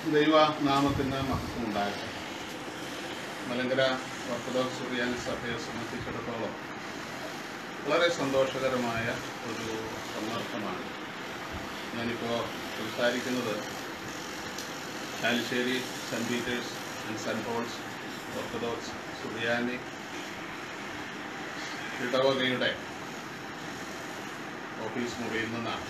ദൈവനാമത്തിന് മഹത്വം ഉണ്ടാകട്ടെ മലങ്കര ഓർത്തഡോക്സ് സുറിയാനി സഭയെ സംബന്ധിച്ചിടത്തോളം വളരെ സന്തോഷകരമായ ഒരു സന്ദർഭമാണ് ഞാനിപ്പോൾ സംസാരിക്കുന്നത് Chalissery Saint Peter's and Saint Paul's Orthodox സുറിയാനി ഇടവകയുടെ ഓഫീസ് മുറിയിൽ നിന്നാണ്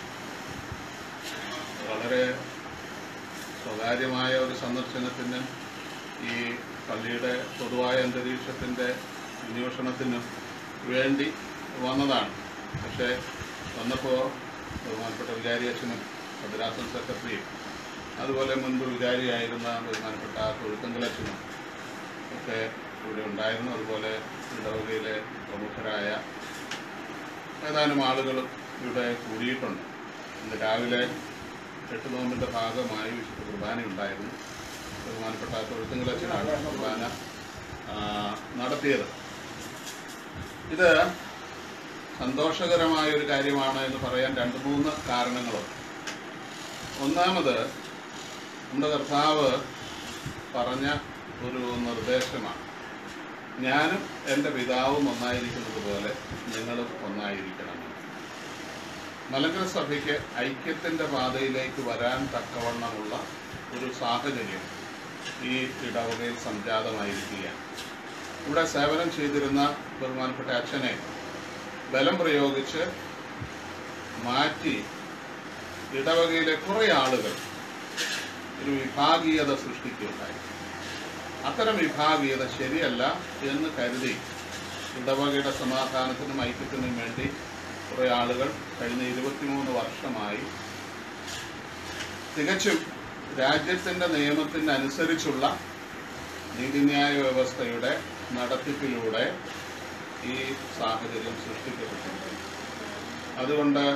വളരെ സ്വകാര്യമായ ഒരു സന്ദർശനത്തിന് ഈ പള്ളിയുടെ പൊതുവായ അന്തരീക്ഷത്തിൻ്റെ അന്വേഷണത്തിനും വേണ്ടി വന്നതാണ് പക്ഷേ വന്നപ്പോൾ ബഹുമാനപ്പെട്ട വികാരി അച്ഛനും ഭദ്രാസൻ സെക്രട്ടറിയും അതുപോലെ മുൻപ് വികാരിയായിരുന്ന ബഹുമാനപ്പെട്ട തൊഴുക്കങ്കലച്ഛനും ഒക്കെ ഇവിടെ ഉണ്ടായിരുന്നു അതുപോലെ ഇടവകയിലെ പ്രമുഖരായ ഏതാനും ആളുകളും ഇവിടെ കൂടിയിട്ടുണ്ട് ഇന്ന് രാവിലെ എട്ട് നോമ്പിന്റെ ഭാഗമായി വിശുദ്ധ കുർബാന ഉണ്ടായിരുന്നു ബഹുമാനപ്പെട്ട തൊഴുത്തുങ്കലച്ഛനാണ് കുർബാന ആ, നടത്തിയത് ഇത് സന്തോഷകരമായ ഒരു കാര്യമാണ് എന്ന് പറയാൻ രണ്ട് മൂന്ന് കാരണങ്ങളുണ്ട് ഒന്നാമത് നമ്മുടെ കർത്താവ് പറഞ്ഞ ഒരു നിർദ്ദേശമാണ് ഞാനും എൻ്റെ പിതാവും ഒന്നായിരിക്കുന്നത് പോലെ നിങ്ങളും ഒന്നായിരിക്കണം മലങ്കര സഭയ്ക്ക് ഐക്യത്തിന്റെ പാതയിലേക്ക് വരാൻ തക്കവണ്ണമുള്ള ഒരു സാഹചര്യം ഈ ഇടവകയിൽ സംജാതമായിരിക്കുകയാണ് ഇവിടെ സേവനം ചെയ്തിരുന്ന ബഹുമാനപ്പെട്ട അച്ഛനെ ബലം പ്രയോഗിച്ച് മാറ്റി ഇടവകയിലെ കുറേ ആളുകൾ ഒരു വിഭാഗീയത സൃഷ്ടിക്കുകയുണ്ടായി അത്തരം വിഭാഗീയത ശരിയല്ല എന്ന് കരുതി ഇടവകയുടെ സമാധാനത്തിനും ഐക്യത്തിനും വേണ്ടി കുറേ ആളുകൾ കഴിഞ്ഞ ഇരുപത്തിമൂന്ന് വർഷമായി തികച്ചും രാജ്യത്തിന്റെ നിയമത്തിന് അനുസരിച്ചുള്ള നീതിന്യായ വ്യവസ്ഥയുടെ നടത്തിപ്പിലൂടെ ഈ സാഹചര്യം സൃഷ്ടിക്കപ്പെട്ടിട്ടുണ്ട് അതുകൊണ്ട്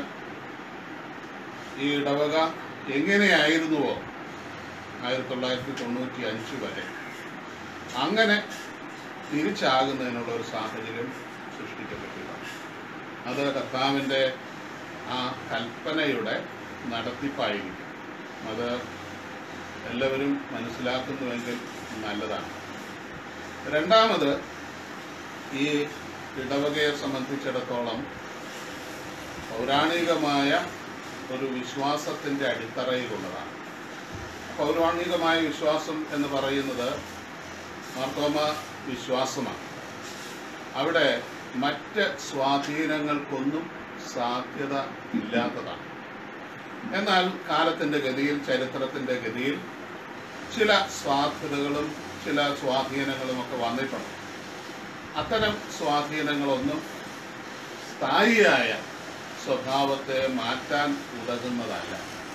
ഈ ഇടവക എങ്ങനെയായിരുന്നുവോ ആയിരത്തി തൊള്ളായിരത്തി തൊണ്ണൂറ്റി അഞ്ച് വരെ അങ്ങനെ തിരിച്ചാകുന്നതിനുള്ള ഒരു സാഹചര്യം സൃഷ്ടിക്കപ്പെട്ടിട്ടുണ്ട് അത് കർത്താവിൻ്റെ ആ കൽപ്പനയുടെ നടത്തിപ്പായിരിക്കും അത് എല്ലാവരും മനസ്സിലാക്കുന്നുവെങ്കിൽ നല്ലതാണ് രണ്ടാമത് ഈ ഇടവകയെ സംബന്ധിച്ചിടത്തോളം പൗരാണികമായ ഒരു വിശ്വാസത്തിൻ്റെ അടിത്തറയിലുള്ളതാണ് പൗരാണികമായ വിശ്വാസം എന്ന് പറയുന്നത് മാർത്തോമ വിശ്വാസമാണ് അവിടെ മറ്റ് സ്വാധീനങ്ങൾക്കൊന്നും സാധ്യത ഇല്ലാത്തതാണ് എന്നാൽ കാലത്തിന്റെ ഗതിയിൽ ചരിത്രത്തിന്റെ ഗതിയിൽ ചില സാധ്യതകളും ചില സ്വാധീനങ്ങളും ഒക്കെ വന്നിട്ടുണ്ട് അത്തരം സ്വാധീനങ്ങളൊന്നും സ്ഥായിയായ സ്വഭാവത്തെ മാറ്റാൻ ഉതകുന്നതല്ല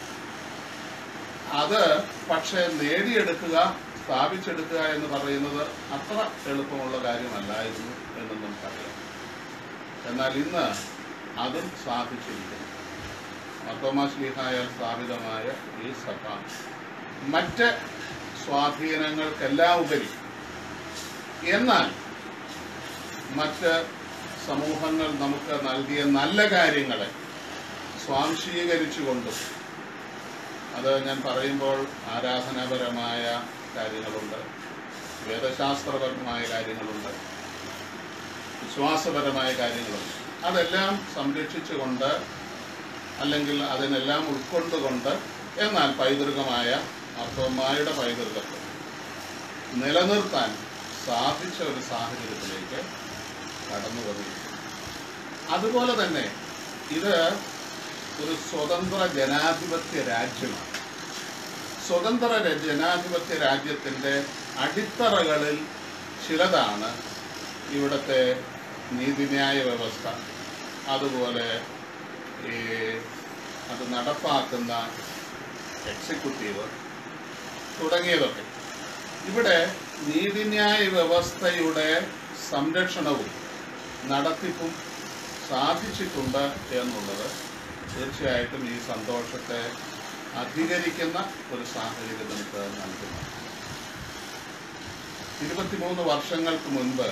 അത് പക്ഷേ നേടിയെടുക്കുക സ്ഥാപിച്ചെടുക്കുക എന്ന് പറയുന്നത് അത്ര എളുപ്പമുള്ള കാര്യമല്ലായിരുന്നു എന്ന് നമുക്കറിയാം എന്നാൽ ഇന്ന് അതും സാധിച്ചിരിക്കുന്നു മത്തോമാശ്ലീഹായാൽ സ്ഥാപിതമായ ഈ സഭ മറ്റ് സ്വാധീനങ്ങൾക്കെല്ലാം ഉപരി എന്നാൽ മറ്റ് സമൂഹങ്ങൾ നമുക്ക് നൽകിയ നല്ല കാര്യങ്ങളെ സ്വാംശീകരിച്ചുകൊണ്ടും അത് ഞാൻ പറയുമ്പോൾ ആരാധനാപരമായ കാര്യങ്ങളുണ്ട് വേദശാസ്ത്രപരമായ കാര്യങ്ങളുണ്ട് വിശ്വാസപരമായ കാര്യങ്ങളുണ്ട് അതെല്ലാം സംരക്ഷിച്ചുകൊണ്ട് അല്ലെങ്കിൽ അതിനെല്ലാം ഉൾക്കൊണ്ടുകൊണ്ട് എന്നാൽ പൈതൃകമായ അർത്ഥമായുടെ പൈതൃകത്തെ നിലനിർത്താൻ സാധിച്ച ഒരു സാഹചര്യത്തിലേക്ക് കടന്നു വന്നിരിക്കുന്നു അതുപോലെ തന്നെ ഇത് ഒരു സ്വതന്ത്ര ജനാധിപത്യ രാജ്യമാണ് സ്വതന്ത്ര ര- ജനാധിപത്യ രാജ്യത്തിൻ്റെ അടിത്തറകളിൽ ചിലതാണ് ഇവിടുത്തെ നീതിന്യായ വ്യവസ്ഥ അതുപോലെ ഈ അത് നടപ്പാക്കുന്ന എക്സിക്യൂട്ടീവ് തുടങ്ങിയതൊക്കെ ഇവിടെ നീതിന്യായ വ്യവസ്ഥയുടെ സംരക്ഷണവും നടത്തിപ്പും സാധിച്ചിട്ടുണ്ട് എന്നുള്ളത് തീർച്ചയായിട്ടും ഈ സന്തോഷത്തെ അധികരിക്കുന്ന ഒരു സാഹചര്യം നമുക്ക് നൽകുന്നു ഇരുപത്തിമൂന്ന് വർഷങ്ങൾക്ക് മുൻപ്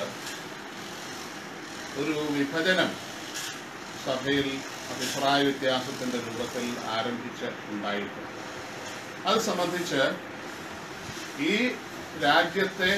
ഒരു വിഭജനം സഭയിൽ അഭിപ്രായ വ്യത്യാസത്തിന്റെ രൂപത്തിൽ ആരംഭിച്ച് ഉണ്ടായിട്ടുണ്ട് അത് സംബന്ധിച്ച് ഈ രാജ്യത്തെ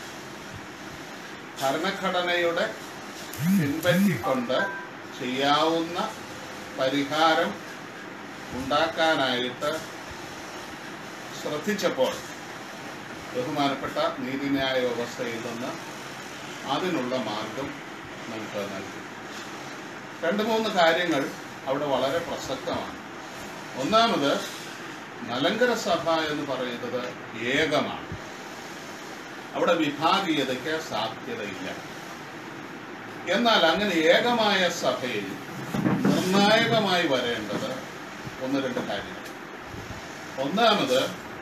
ഭരണഘടനയുടെ പിൻപറ്റിക്കൊണ്ട് ചെയ്യാവുന്ന പരിഹാരം ഉണ്ടാക്കാനായിട്ട് ശ്രദ്ധിച്ചപ്പോൾ ബഹുമാനപ്പെട്ട നീതിന്യായ വ്യവസ്ഥയിൽ നിന്ന് അതിനുള്ള മാർഗം നമുക്ക് നൽകി രണ്ട് മൂന്ന് കാര്യങ്ങൾ അവിടെ വളരെ പ്രസക്തമാണ് ഒന്നാമത് മലങ്കര സഭ എന്ന് പറയുന്നത് ഏകമാണ് അവിടെ വിഭാഗീയതയ്ക്ക് സാധ്യതയില്ല എന്നാൽ അങ്ങനെ ഏകമായ സഭയിൽ നിർണായകമായി വരേണ്ടത് ഒന്ന് രണ്ട് കാര്യങ്ങൾ ഒന്നാമത്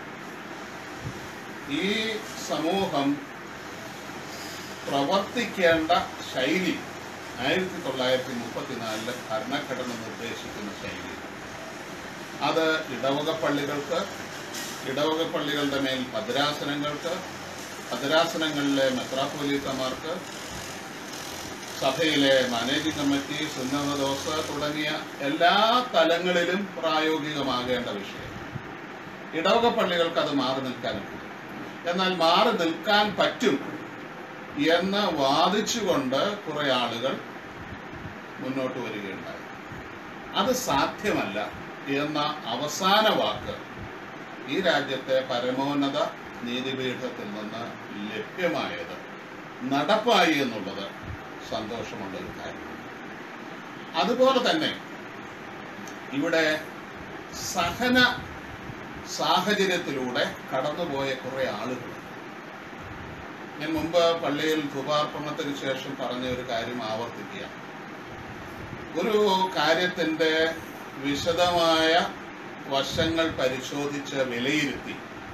ഈ സമൂഹം പ്രവർത്തിക്കേണ്ട ശൈലി ആയിരത്തി തൊള്ളായിരത്തി മുപ്പത്തിനാലില് ഭരണഘടന നിർദ്ദേശിക്കുന്ന ശൈലി അത് ഇടവക പള്ളികൾക്ക് ഇടവക പള്ളികളുടെ മേൽ ഭദ്രാസനങ്ങൾക്ക് ഭദ്രാസനങ്ങളിലെ മെത്രാപ്പൊലീത്തമാർക്ക് സഭയിലെ മാനേജിംഗ് കമ്മിറ്റി സുന്നതദോസ് തുടങ്ങിയ എല്ലാ തലങ്ങളിലും പ്രായോഗികമാകേണ്ട വിഷയം ഇടവക പള്ളികൾക്ക് അത് മാറി നിൽക്കാനുണ്ട് എന്നാൽ മാറി നിൽക്കാൻ പറ്റും എന്ന് വാദിച്ചുകൊണ്ട് കുറെ ആളുകൾ മുന്നോട്ട് വരികയുണ്ടായി അത് സാധ്യമല്ല എന്ന അവസാന വാക്ക് ഈ രാജ്യത്തെ പരമോന്നത നീതിപീഠത്തിൽ നിന്ന് ലഭ്യമായത് നടപ്പായി എന്നുള്ളത് സന്തോഷമുള്ള ഒരു കാര്യമാണ് അതുപോലെ തന്നെ ഇവിടെ സഹന സാഹചര്യത്തിലൂടെ കടന്നുപോയ കുറെ ആളുകൾ ഞാൻ മുമ്പ് പള്ളിയിൽ ധുപാർപ്പണത്തിന് ശേഷം പറഞ്ഞ ഒരു കാര്യം ആവർത്തിക്കുകയാണ് ഒരു കാര്യത്തിന്റെ വിശദമായ വശങ്ങൾ പരിശോധിച്ച് വിലയിരുത്തി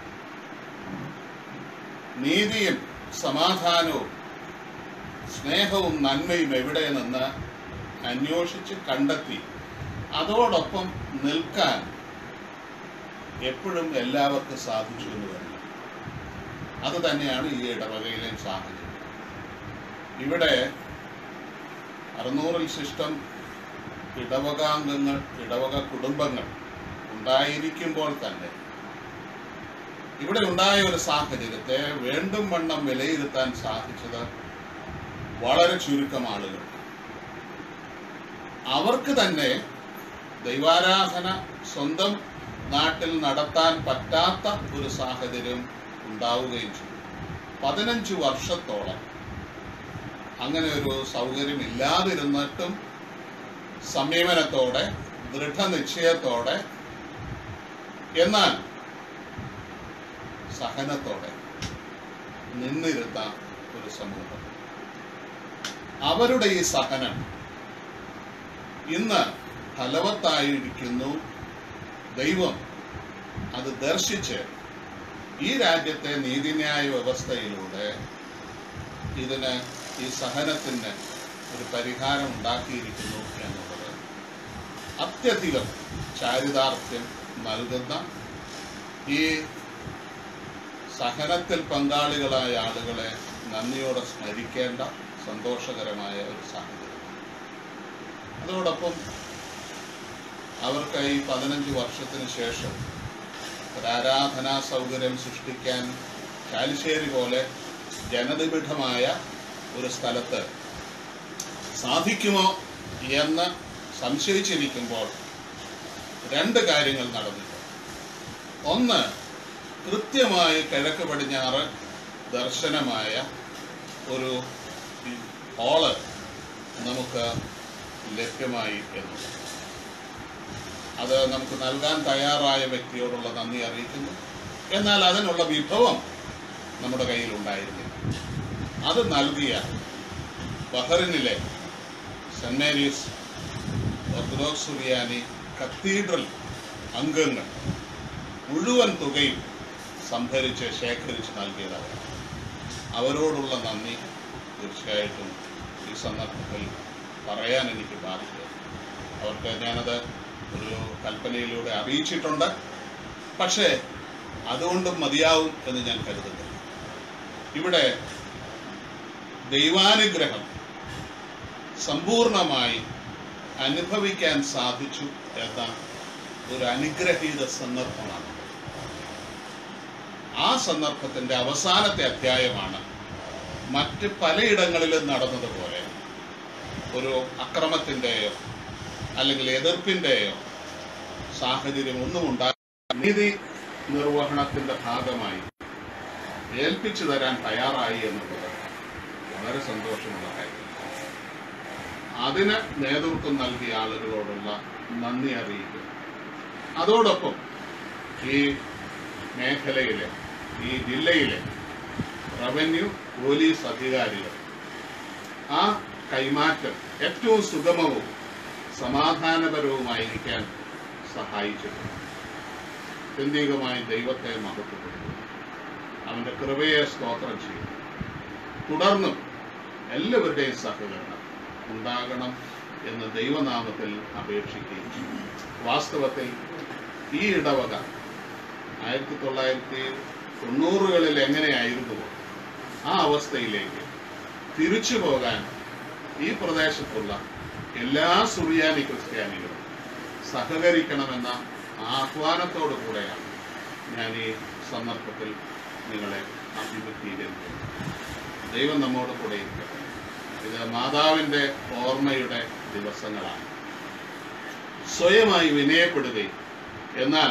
നീതിയും സമാധാനവും സ്നേഹവും നന്മയും എവിടെ നിന്ന് അന്വേഷിച്ച് കണ്ടെത്തി അതോടൊപ്പം നിൽക്കാൻ എപ്പോഴും എല്ലാവർക്കും സാധിച്ചു എന്ന് വരില്ല അത് തന്നെയാണ് ഈ ഇടവകയിലെയും സാഹചര്യം ഇവിടെ അറുന്നൂറിൽ ശിഷ്ടം ഇടവകാംഗങ്ങൾ ഇടവക കുടുംബങ്ങൾ ഉണ്ടായിരിക്കുമ്പോൾ തന്നെ ഇവിടെ ഉണ്ടായ ഒരു സാഹചര്യത്തെ വേണ്ടും വണ്ണം വിലയിരുത്താൻ സാധിച്ചത് വളരെ ചുരുക്കം ആളുകൾ അവർക്ക് തന്നെ ദൈവാരാധന സ്വന്തം നാട്ടിൽ നടത്താൻ പറ്റാത്ത ഒരു സാഹചര്യം ഉണ്ടാവുകയും ചെയ്തു പതിനഞ്ച് വർഷത്തോളം അങ്ങനെ ഒരു സൗകര്യം ഇല്ലാതിരുന്നിട്ടും സംയമനത്തോടെ ദൃഢനിശ്ചയത്തോടെ എന്നാൽ സഹനത്തോടെ നിന്നിരുന്ന ഒരു സമൂഹം അവരുടെ ഈ സഹനം ഇന്ന് ഫലവത്തായിരിക്കുന്നു ദൈവം അത് ദർശിച്ച് ഈ രാജ്യത്തെ നീതിന്യായ വ്യവസ്ഥയിലൂടെ ഇതിന് ഈ സഹനത്തിന് ഒരു പരിഹാരം ഉണ്ടാക്കിയിരിക്കുന്നു എന്നുള്ളത് അത്യധികം ചാരിതാർത്ഥ്യം നൽകുന്ന ഈ സഹനത്തിൽ പങ്കാളികളായ ആളുകളെ നന്ദിയോടെ സ്മരിക്കേണ്ട സന്തോഷകരമായ ഒരു സാഹചര്യം അതോടൊപ്പം അവർക്ക് ഈ പതിനഞ്ച് വർഷത്തിന് ശേഷം ഒരു ആരാധനാ സൗകര്യം സൃഷ്ടിക്കാൻ ചാലിശ്ശേരി പോലെ ജനനിബിഡമായ ഒരു സ്ഥലത്ത് സാധിക്കുമോ എന്ന് സംശയിച്ചിരിക്കുമ്പോൾ രണ്ട് കാര്യങ്ങൾ നടന്നിട്ടുണ്ട് ഒന്ന് കൃത്യമായി കിഴക്ക് പടിഞ്ഞാറ് ദർശനമായ ഒരു ഹാള് നമുക്ക് ലഭ്യമായി എന്നുള്ളത് അത് നമുക്ക് നൽകാൻ തയ്യാറായ വ്യക്തിയോടുള്ള നന്ദി അറിയിക്കുന്നു എന്നാൽ അതിനുള്ള വിഭവം നമ്മുടെ കയ്യിൽ ഉണ്ടായിരുന്നില്ല അത് നൽകിയ ബഹറിനിലെ സെന്റ് മേരീസ് ഓർത്തഡോക്സ് സുറിയാനി കത്തീഡ്രൽ അംഗങ്ങൾ മുഴുവൻ തുകയും സംഭരിച്ച് ശേഖരിച്ച് നൽകിയതാണ് അവരോടുള്ള നന്ദി തീർച്ചയായിട്ടും ഈ സന്ദർഭത്തിൽ പറയാൻ എനിക്ക് ബാധിക്കുക അവർക്ക് ഞാനത് ഒരു കൽപ്പനയിലൂടെ അറിയിച്ചിട്ടുണ്ട് പക്ഷേ അതുകൊണ്ടും മതിയാവും എന്ന് ഞാൻ കരുതുന്നു ഇവിടെ ദൈവാനുഗ്രഹം സമ്പൂർണമായി അനുഭവിക്കാൻ സാധിച്ചു എന്ന ഒരു അനുഗ്രഹീത സന്ദർഭമാണ് ആ സന്ദർഭത്തിന്റെ അവസാനത്തെ അധ്യായമാണ് മറ്റ് പലയിടങ്ങളിലും നടന്നതുപോലെ ഒരു അക്രമത്തിൻ്റെയോ അല്ലെങ്കിൽ എതിർപ്പിൻ്റെയോ സാഹചര്യം ഒന്നും ഉണ്ടായി നീതി നിർവഹണത്തിന്റെ ഭാഗമായി ഏൽപ്പിച്ചു തരാൻ തയ്യാറായി എന്നുള്ളത് വളരെ സന്തോഷമുള്ള കാര്യം അതിന് നേതൃത്വം നൽകിയ ആളുകളോടുള്ള നന്ദി അറിയിക്കുന്നു അതോടൊപ്പം ഈ മേഖലയിലെ ഈ ജില്ലയിലെ റവന്യൂ പോലീസ് അധികാരികൾ ആ കൈമാറ്റം ഏറ്റവും സുഗമവും സമാധാനപരവുമായിരിക്കാൻ സഹായിച്ചിട്ടുണ്ട് ചിന്തികമായി ദൈവത്തെ മഹത്വപ്പെടുത്തുന്നു അവന്റെ കൃപയെ സ്തോത്രം ചെയ്യും തുടർന്നും എല്ലാവരുടെയും സഹകരണം ഉണ്ടാകണം എന്ന് ദൈവനാമത്തിൽ അപേക്ഷിക്കുകയും ചെയ്യും വാസ്തവത്തിൽ ഈ ഇടവക ആയിരത്തി തൊള്ളായിരത്തി തൊണ്ണൂറുകളിൽ എങ്ങനെയായിരുന്നുവോ ആ അവസ്ഥയിലേക്ക് തിരിച്ചു പോകാൻ ഈ പ്രദേശത്തുള്ള എല്ലാ സുറിയാനി ക്രിസ്ത്യാനികളും സഹകരിക്കണമെന്ന ആഹ്വാനത്തോടു കൂടെയാണ് ഞാൻ ഈ സന്ദർഭത്തിൽ നിങ്ങളെ അഭിമുഖീകരിക്കുന്നത് ദൈവം നമ്മോട് കൂടെ ഇരിക്കട്ടെ ഇത് മാതാവിൻ്റെ ഓർമ്മയുടെ ദിവസങ്ങളാണ് സ്വയമായി വിനയപ്പെടുകയും എന്നാൽ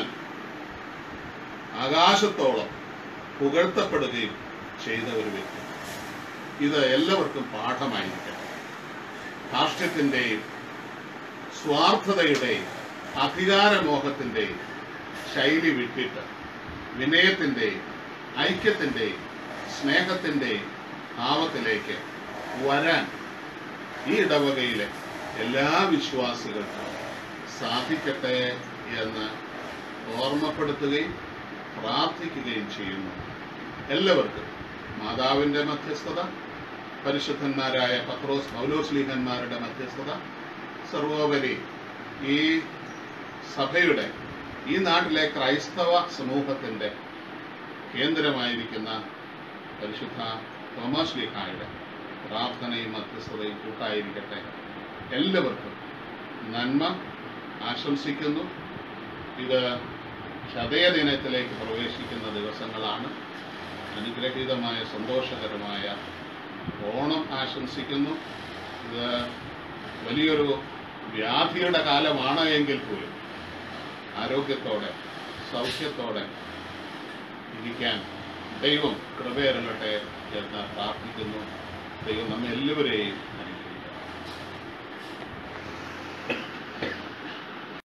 ആകാശത്തോളം പുകഴ്ത്തപ്പെടുകയും ചെയ്ത ഒരു വ്യക്തി ഇത് എല്ലാവർക്കും പാഠമായിരിക്കട്ടെ ധാർഷ്ട്യത്തിൻ്റെയും സ്വാർത്ഥതയുടെയും അധികാരമോഹത്തിൻ്റെയും ശൈലി വിട്ടിട്ട് വിനയത്തിൻ്റെയും ഐക്യത്തിൻ്റെയും സ്നേഹത്തിൻ്റെയും ഭാവത്തിലേക്ക് വരാൻ ഈ ഇടവകയിലെ എല്ലാ വിശ്വാസികൾക്കും സാധിക്കട്ടെ എന്ന് ഓർമ്മപ്പെടുത്തുകയും പ്രാർത്ഥിക്കുകയും ചെയ്യുന്നു എല്ലാവർക്കും മാതാവിൻ്റെ മധ്യസ്ഥത പരിശുദ്ധന്മാരായ പത്രോസ് പൗലോസ്ലീഹന്മാരുടെ മധ്യസ്ഥത സർവോപരി ഈ സഭയുടെ ഈ നാട്ടിലെ ക്രൈസ്തവ സമൂഹത്തിൻ്റെ കേന്ദ്രമായിരിക്കുന്ന പരിശുദ്ധ തോമസ് ലീഹായുടെ പ്രാർത്ഥനയും മധ്യസ്ഥതയും കൂട്ടായിരിക്കട്ടെ എല്ലാവർക്കും നന്മ ആശംസിക്കുന്നു ഇത് ചതയദിനത്തിലേക്ക് പ്രവേശിക്കുന്ന ദിവസങ്ങളാണ് അനുഗ്രഹീതമായ സന്തോഷകരമായ ഓണം ആശംസിക്കുന്നു ഇത് വലിയൊരു വ്യാധിയുടെ കാലമാണ് എങ്കിൽ പോലും ആരോഗ്യത്തോടെ സൗഖ്യത്തോടെ ഇരിക്കാൻ ദൈവം കൃപയരങ്ങട്ടെ എന്ന് പ്രാർത്ഥിക്കുന്നു ദൈവം നമ്മെ എല്ലാവരെയും അനുഗ്രഹിക്കട്ടെ